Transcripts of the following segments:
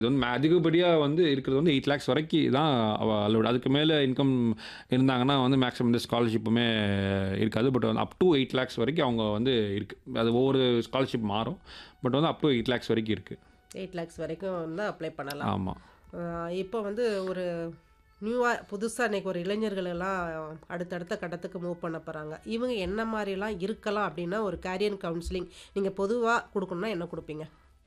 இது வந்து அதிகப்படியாக வந்து இருக்கிறது வந்து எயிட் லேக்ஸ் வரைக்கும் தான் அலோடு அதுக்கு மேலே இன்கம் இருந்தாங்கன்னா வந்து மேக்ஸிமம் இந்த ஸ்காலர்ஷிப்புமே இருக்காது பட் வந்து அப் டு எயிட் லேக்ஸ் வரைக்கும் அவங்க வந்து இருக்குது அது ஒவ்வொரு ஸ்காலர்ஷிப் மாறும் பட் வந்து அப் டு எயிட் லேக்ஸ் வரைக்கும் இருக்குது எயிட் லேக்ஸ் வரைக்கும் வந்து அப்ளை பண்ணலாம் ஆமாம் ஆஹ் இப்போ வந்து ஒரு நியூவாக புதுசாக இன்றைக்கி ஒரு இளைஞர்கள் எல்லாம் அடுத்தடுத்த கட்டத்துக்கு மூவ் பண்ண போகிறாங்க இவங்க என்ன மாதிரிலாம் இருக்கலாம் அப்படின்னா ஒரு கேரியர் கவுன்சிலிங் நீங்கள் பொதுவாக கொடுக்கணும்னா என்ன கொடுப்பீங்க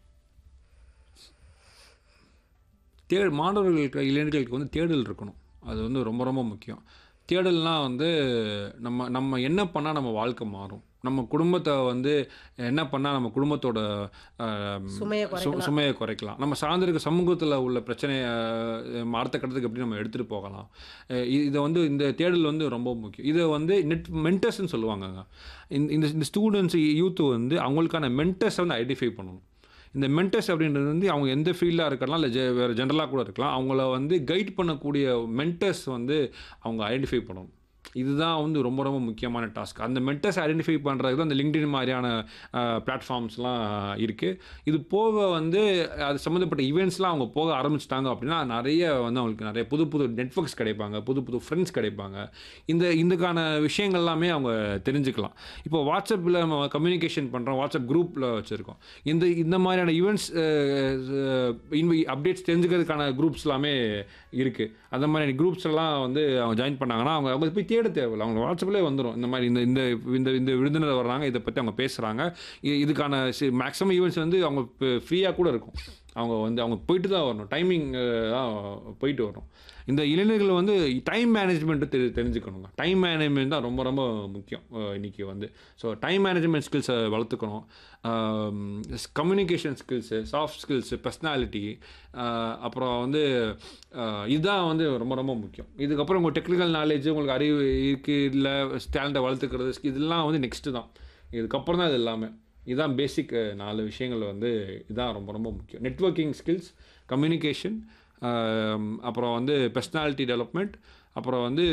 தே மாணவர்களுக்கு இளைஞர்களுக்கு வந்து தேடல் இருக்கணும் அது வந்து ரொம்ப ரொம்ப முக்கியம் தேடல்னால் வந்து நம்ம நம்ம என்ன பண்ணால் நம்ம வாழ்க்கை மாறும் நம்ம குடும்பத்தை வந்து என்ன பண்ணால் நம்ம குடும்பத்தோட ஆஹ், சுமையை சு- குறைக்கலாம் சுமையை குறைக்கலாம் நம்ம சார்ந்திருக்க சமூகத்தில் உள்ள பிரச்சனையை அஹ், அடுத்த கட்டத்துக்கு எப்படி நம்ம எடுத்துகிட்டு போகலாம் அஹ் இ- இதை வந்து இந்த தேடல் வந்து ரொம்ப முக்கியம் இதை வந்து நெட் மென்டர்ஸ்னு சொல்லுவாங்கங்க இந்த இந்த இந்த ஸ்டூடெண்ட்ஸ் யூத் வந்து அவங்களுக்கான மென்டர்ஸை வந்து ஐடென்டிஃபை பண்ணணும் இந்த மென்டர்ஸ் அப்படின்றது வந்து அவங்க எந்த ஃபீல்டாக இருக்கலாம் இல்லை ஜெ வேறு ஜென்ரலாக கூட இருக்கலாம் அவங்கள வந்து கைட் பண்ணக்கூடிய மென்டர்ஸ் வந்து அவங்க ஐடென்டிஃபை பண்ணணும் இதுதான் வந்து ரொம்ப ரொம்ப முக்கியமான டாஸ்க் அந்த மென்டர்ஸ் ஐடென்டிஃபை பண்ணுறதுக்கு தான் அந்த லிங்க்டின் மாதிரியான பிளாட்ஃபார்ம்ஸ்லாம் இருக்குது இது போக வந்து அது சம்மந்தப்பட்ட ஈவெண்ட்ஸ்லாம் அவங்க போக ஆரம்பிச்சிட்டாங்க அப்படின்னா நிறைய வந்து அவங்களுக்கு நிறைய புது புது நெட்ஒர்க்ஸ் கிடைப்பாங்க புது புது ஃப்ரெண்ட்ஸ் கிடைப்பாங்க இந்த இதுக்கான விஷயங்கள் எல்லாமே அவங்க தெரிஞ்சுக்கலாம் இப்போ வாட்ஸ்அப்பில் நம்ம கம்யூனிகேஷன் பண்ணுறோம் வாட்ஸ்அப் குரூப்பில் வச்சுருக்கோம் இந்த இந்த மாதிரியான ஈவெண்ட்ஸ் அப்டேட்ஸ் தெரிஞ்சுக்கிறதுக்கான குரூப்ஸ் எல்லாமே இருக்குது அந்த மாதிரி குரூப்ஸ் எல்லாம் வந்து அவங்க ஜாயின் பண்ணாங்கன்னா அவங்க அவங்க போய் தேட தேவையில்லை அவங்க வாட்ஸ்அப்லேயே வந்துடும் இந்த மாதிரி இந்த இந்த இந்த இந்த விருந்தினர் வர்றாங்க இதை பற்றி அவங்க பேசுகிறாங்க இதுக்கான மேக்ஸிமம் ஈவெண்ட்ஸ் வந்து அவங்க ஃப்ரீயாக கூட இருக்கும் அவங்க வந்து அவங்க போயிட்டு தான் வரணும் டைமிங் தான் போயிட்டு வரணும் இந்த இளைஞர்கள் வந்து டைம் மேனேஜ்மெண்ட்டு தெரி தெரிஞ்சுக்கணுங்க டைம் மேனேஜ்மெண்ட் தான் ரொம்ப ரொம்ப முக்கியம் அஹ் இன்னைக்கு வந்து ஸோ டைம் மேனேஜ்மெண்ட் ஸ்கில்ஸை வளர்த்துக்கணும் communication skills soft skills personality அப்புறம் வந்து அஹ் இதுதான் வந்து ரொம்ப ரொம்ப முக்கியம் இதுக்கப்புறம் உங்கள் டெக்னிக்கல் நாலேஜ் உங்களுக்கு அறிவு இருக்குது இல்லை டேலண்ட்டை வளர்த்துக்கிறது இதெல்லாம் வந்து நெக்ஸ்ட்டு தான் இதுக்கப்புறம் தான் இது எல்லாமே இதுதான் பேசிக் நாலு விஷயங்கள் வந்து இதுதான் ரொம்ப ரொம்ப முக்கியம் நெட்வொர்க்கிங் ஸ்கில்ஸ் கம்யூனிகேஷன் அப்புறம் வந்து பர்சனாலிட்டி டெவலப்மெண்ட் அப்புறம் வந்து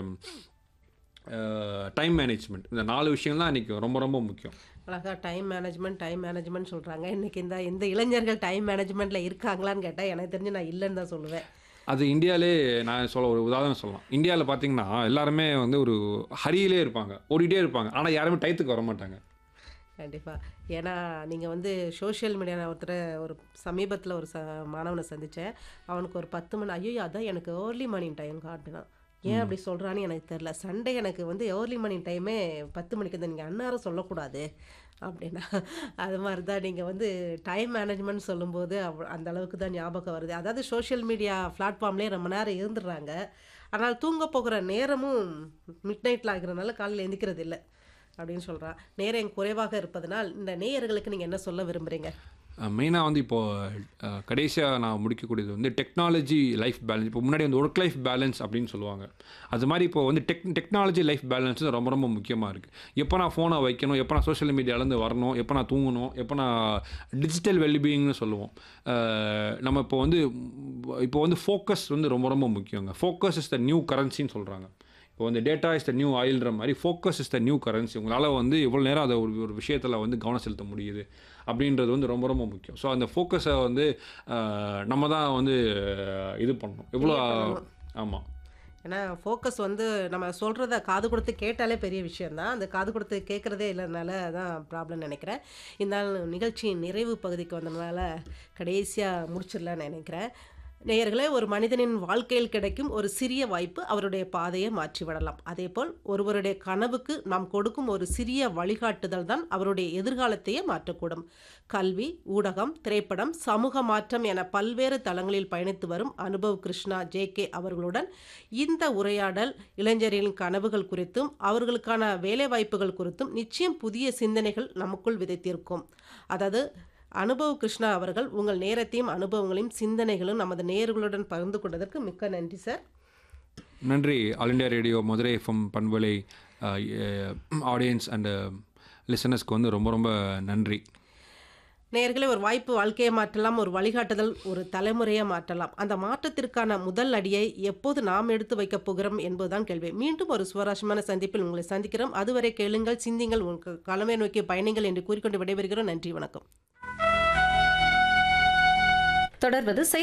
டைம் மேனேஜ்மெண்ட் இந்த நாலு விஷயம் தான் இன்றைக்கி ரொம்ப ரொம்ப முக்கியம் அழகா டைம் மேனேஜ்மெண்ட் டைம் மேனேஜ்மெண்ட் சொல்கிறாங்க இன்றைக்கி இந்த இந்த இளைஞர்கள் டைம் மேனேஜ்மெண்ட்டில் இருக்காங்களான்னு கேட்டால் எனக்கு தெரிஞ்சு நான் இல்லைன்னு தான் சொல்லுவேன் அது இந்தியாவிலே நான் சொல்ல ஒரு உதாரணம் சொல்லலாம் இந்தியாவில் பார்த்தீங்கன்னா எல்லாருமே வந்து ஒரு ஹரியிலே இருப்பாங்க ஓடிட்டே இருப்பாங்க ஆனால் யாருமே டயத்துக்கு வர மாட்டாங்க கண்டிப்பாக ஏன்னா நீங்கள் வந்து சோஷியல் மீடியா நான் ஒருத்தர் ஒரு சமீபத்தில் ஒரு ச மாணவனை சந்தித்தேன் அவனுக்கு ஒரு பத்து மணி ஐயோ அதான் எனக்கு ஏர்லி மார்னிங் டைம் காட்டுனான் ஏன் அப்படி சொல்கிறான்னு எனக்கு தெரில சண்டே எனக்கு வந்து ஏர்லி மார்னிங் டைமே பத்து மணிக்கு தான் நீங்கள் அன்னாரம் சொல்லக்கூடாது அப்படின்னா அது மாதிரி தான் நீங்கள் வந்து டைம் மேனேஜ்மெண்ட் சொல்லும்போது அவ் அந்த அளவுக்கு தான் ஞாபகம் வருது அதாவது சோஷியல் மீடியா பிளாட்ஃபார்ம்லேயே ரொம்ப நேரம் இருந்துடுறாங்க ஆனால் தூங்க போகிற நேரமும் மிட் நைட்டில் ஆகிறதுனால காலையில் எந்திக்கிறது இல்லை அப்படின்னு சொல்கிறான் நேரம் குறைவாக இருப்பதனால் இந்த நேயர்களுக்கு நீங்கள் என்ன சொல்ல விரும்புகிறீங்க மெயினாக வந்து இப்போது கடைசியாக நான் முடிக்கக்கூடியது வந்து டெக்னாலஜி லைஃப் பேலன்ஸ் இப்போ முன்னாடி வந்து ஒர்க் லைஃப் பேலன்ஸ் அப்படின்னு சொல்லுவாங்க அது மாதிரி இப்போ வந்து டெக் டெக்னாலஜி லைஃப் பேலன்ஸ் ரொம்ப ரொம்ப முக்கியமாக இருக்குது எப்போ நான் ஃபோனை வைக்கணும் எப்போ நான் சோஷியல் மீடியாலேருந்து வரணும் எப்போ நான் தூங்கணும் எப்போ நான் டிஜிட்டல் வெல்பீயிங்னு சொல்லுவோம் அஹ் நம்ம இப்போ வந்து இப்போ வந்து ஃபோக்கஸ் வந்து ரொம்ப ரொம்ப முக்கியங்க ஃபோக்கஸ் இஸ் த நியூ கரன்சின்னு சொல்கிறாங்க இப்போ வந்து டேட்டா இஸ் த நியூ ஆயில்ன்ற மாதிரி focus is the new currency உங்களால் வந்து எவ்வளோ நேரம் அதை ஒரு ஒரு விஷயத்தில் வந்து கவனம் செலுத்த முடியுது அப்படின்றது வந்து ரொம்ப ரொம்ப முக்கியம் ஸோ அந்த ஃபோக்கஸை வந்து அஹ், நம்ம தான் வந்து அஹ், இது பண்ணணும் எவ்வளோ ஆமாம் ஏன்னா ஃபோக்கஸ் வந்து நம்ம சொல்கிறத காது கொடுத்து கேட்டாலே பெரிய விஷயந்தான் அந்த காது கொடுத்து கேட்குறதே இல்லைனால தான் ப்ராப்ளம் நினைக்கிறேன் இந்த நாள் நிகழ்ச்சியின் நிறைவு பகுதிக்கு வந்ததுனால கடைசியாக முடிச்சிடலான்னு நினைக்கிறேன் நேயர்களே ஒரு மனிதனின் வாழ்க்கையில் கிடைக்கும் ஒரு சிறிய வாய்ப்பு அவருடைய பாதையை மாற்றிவிடலாம் அதேபோல் ஒருவருடைய கனவுக்கு நாம் கொடுக்கும் ஒரு சிறிய வழிகாட்டுதல் தான் அவருடைய எதிர்காலத்தையே மாற்றக்கூடும் கல்வி ஊடகம் திரைப்படம் சமூக மாற்றம் என பல்வேறு தளங்களில் பயணித்து வரும் அனுபவ் கிருஷ்ணா ஜே கே அவர்களுடன் இந்த உரையாடல் இளைஞர்களின் கனவுகள் குறித்தும் அவர்களுக்கான வேலைவாய்ப்புகள் குறித்தும் நிச்சயம் புதிய சிந்தனைகள் நமக்குள் விதைத்திருக்கும் அதாவது அனுபவ் கிருஷ்ணா அவர்கள் உங்கள் நேரத்தையும் அனுபவங்களையும் சிந்தனைகளும் நமது நேயர்களுடன் பகிர்ந்து கொண்டதற்கு மிக்க நன்றி சார் நன்றி all India radio Madurai FM பண்பலை ஆடியன்ஸ் அண்ட் லிசனர்ஸ்க்கு வந்து ரொம்ப ரொம்ப நன்றி நேயர்களே ஒரு வாய்ப்பு வாழ்க்கையை மாற்றலாம் ஒரு வழிகாட்டுதல் ஒரு தலைமுறையை மாற்றலாம் அந்த மாற்றத்திற்கான முதல் அடியை எப்போது நாம் எடுத்து வைக்கப் போகிறோம் என்பதுதான் கேள்வி மீண்டும் ஒரு சுவாரஸ்யமான சந்திப்பில் உங்களை சந்திக்கிறோம் அதுவரை கேளுங்கள் சிந்திங்கள் உங்கள் தலைமை நோக்கிய பயணிகள் என்று கூறிக்கொண்டு விடைபெறுகிறோம் நன்றி வணக்கம் தொடர்வது